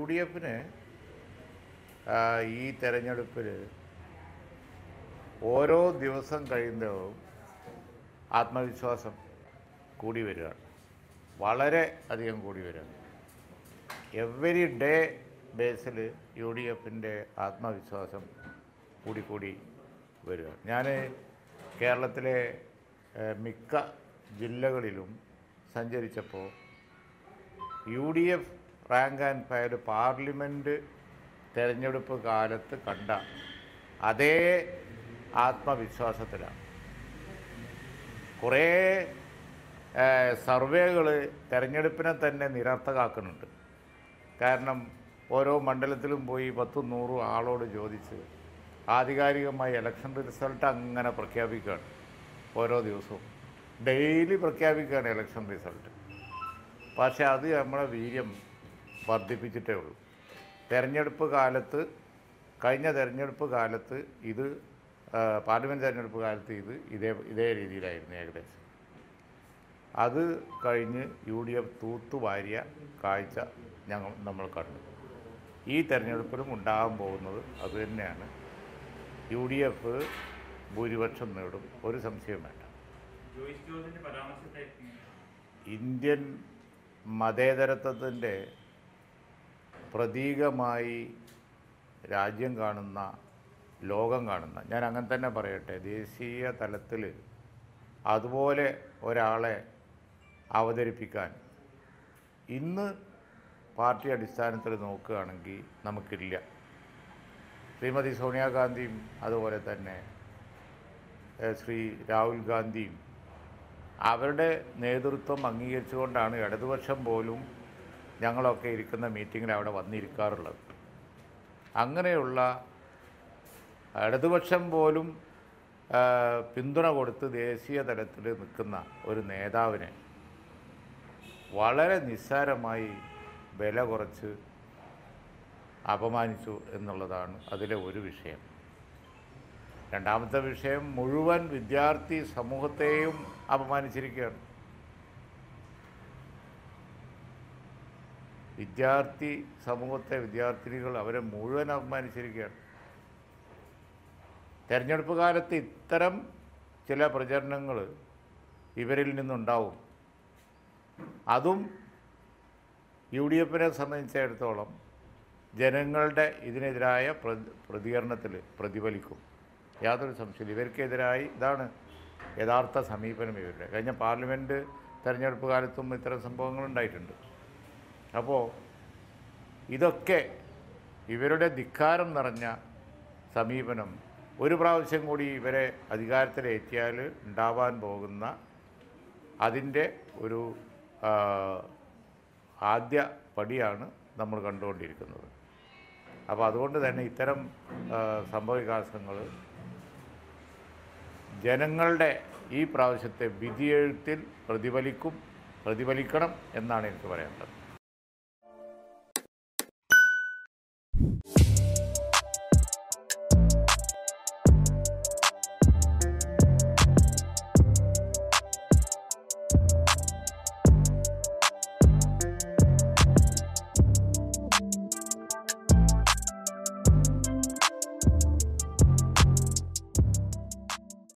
D എഫിന് ഈ തെരഞ്ഞെടുപ്പിൽ ഓരോ ദിവസം കഴിയുന്നതും ആത്മവിശ്വാസം കൂടി വരികയാണ് വളരെ അധികം കൂടി വരികയാണ് every day basis U D എഫിൻ്റെ ആത്മവിശ്വാസം കൂടിക്കൂടി വരിക ഞാൻ കേരളത്തിലെ ഏഹ്, മിക്ക ജില്ലകളിലും സഞ്ചരിച്ചപ്പോൾ U D F rank and file parliament തെരഞ്ഞെടുപ്പ് കാലത്ത് കണ്ട അതേ ആത്മവിശ്വാസത്തിലാണ് കുറേ സർവേകൾ തെരഞ്ഞെടുപ്പിനെ തന്നെ നിരർത്ഥകാക്കുന്നുണ്ട് കാരണം ഓരോ മണ്ഡലത്തിലും പോയി പത്തും നൂറും ആളോട് ചോദിച്ച് ആധികാരികമായി ഇലക്ഷൻ റിസൾട്ട് അങ്ങനെ പ്രഖ്യാപിക്കുകയാണ് ഓരോ ദിവസവും ഡെയിലി പ്രഖ്യാപിക്കുകയാണ് ഇലക്ഷൻ റിസൾട്ട് പക്ഷേ അത് നമ്മളെ വീര്യം വർദ്ധിപ്പിച്ചിട്ടേ ഉള്ളൂ തെരഞ്ഞെടുപ്പ് കാലത്ത് കഴിഞ്ഞ തെരഞ്ഞെടുപ്പ് കാലത്ത് ഇത് ആ, പാർലമെൻറ്റ് തെരഞ്ഞെടുപ്പ് കാലത്ത് ഇത് ഇതേ ഇതേ രീതിയിലായിരുന്നു ഏകദേശം അത് കഴിഞ്ഞ് യു ഡി എഫ് തൂത്തുവാരിയ കാഴ്ച ഞങ്ങൾ നമ്മൾ കണ്ടു ഈ തെരഞ്ഞെടുപ്പിലും ഉണ്ടാകാൻ പോകുന്നത് അതുതന്നെയാണ് യു ഡി എഫ് ഭൂരിപക്ഷം നേടും ഒരു സംശയവും വേണ്ട ജോയിസ് ജോർജിന്റെ പരാമർശത്തെ ഇന്ത്യൻ മതേതരത്വത്തിൻ്റെ പ്രതീകമായി രാജ്യം കാണുന്ന ലോകം കാണുന്ന ഞാൻ അങ്ങനെ തന്നെ പറയട്ടെ ദേശീയ തലത്തിൽ അതുപോലെ ഒരാളെ അവതരിപ്പിക്കാൻ ഇന്ന് പാർട്ടി അടിസ്ഥാനത്തിൽ നോക്കുകയാണെങ്കിൽ നമുക്കില്ല ശ്രീമതി സോണിയാഗാന്ധിയും അതുപോലെ തന്നെ ഏഹ്, ശ്രീ രാഹുൽ ഗാന്ധിയും അവരുടെ നേതൃത്വം അംഗീകരിച്ചുകൊണ്ടാണ് ഇടതുപക്ഷം പോലും ഞങ്ങളൊക്കെ ഇരിക്കുന്ന മീറ്റിങ്ങിൽ അവിടെ വന്നിരിക്കാറുള്ളത് അങ്ങനെയുള്ള ഇടതുപക്ഷം പോലും ആ, പിന്തുണ കൊടുത്ത് ദേശീയ തലത്തിൽ നിൽക്കുന്ന ഒരു നേതാവിനെ വളരെ നിസ്സാരമായി വില കുറച്ച് അപമാനിച്ചു എന്നുള്ളതാണ് അതിലെ ഒരു വിഷയം രണ്ടാമത്തെ വിഷയം മുഴുവൻ വിദ്യാർത്ഥി സമൂഹത്തെയും അപമാനിച്ചിരിക്കുകയാണ് വിദ്യാർത്ഥി സമൂഹത്തെ വിദ്യാർത്ഥിനികൾ അവരെ മുഴുവൻ അപമാനിച്ചിരിക്കുകയാണ് തെരഞ്ഞെടുപ്പ് കാലത്ത് ഇത്തരം ചില പ്രചരണങ്ങൾ ഇവരിൽ നിന്നുണ്ടാവും അതും യു ഡി എഫിനെ സംബന്ധിച്ചിടത്തോളം ജനങ്ങളുടെ ഇതിനെതിരായ പ്ര- പ്രതികരണത്തിൽ പ്രതിഫലിക്കും യാതൊരു സംശയമില്ല ഇവർക്കെതിരായി ഇതാണ് യഥാർത്ഥ സമീപനം ഇവരുടെ കഴിഞ്ഞ പാർലമെൻറ്റ് തെരഞ്ഞെടുപ്പ് കാലത്തും ഇത്തരം സംഭവങ്ങൾ ഉണ്ടായിട്ടുണ്ട് അപ്പോൾ ഇതൊക്കെ ഇവരുടെ ധിക്കാരം നിറഞ്ഞ സമീപനം ഒരു പ്രാവശ്യം കൂടി ഇവരെ അധികാരത്തിലേറ്റിയാൽ ഉണ്ടാവാൻ പോകുന്ന അതിൻ്റെ ഒരു ആ, ആദ്യ പടിയാണ് നമ്മൾ കണ്ടുകൊണ്ടിരിക്കുന്നത് അപ്പോൾ അതുകൊണ്ട് തന്നെ ഇത്തരം ആ, സംഭവവികാസങ്ങൾ ജനങ്ങളുടെ ഈ പ്രാവശ്യത്തെ വിധിയെഴുത്തിൽ പ്രതിഫലിക്കും പ്രതിഫലിക്കണം എന്നാണ് എനിക്ക് പറയാനുള്ളത്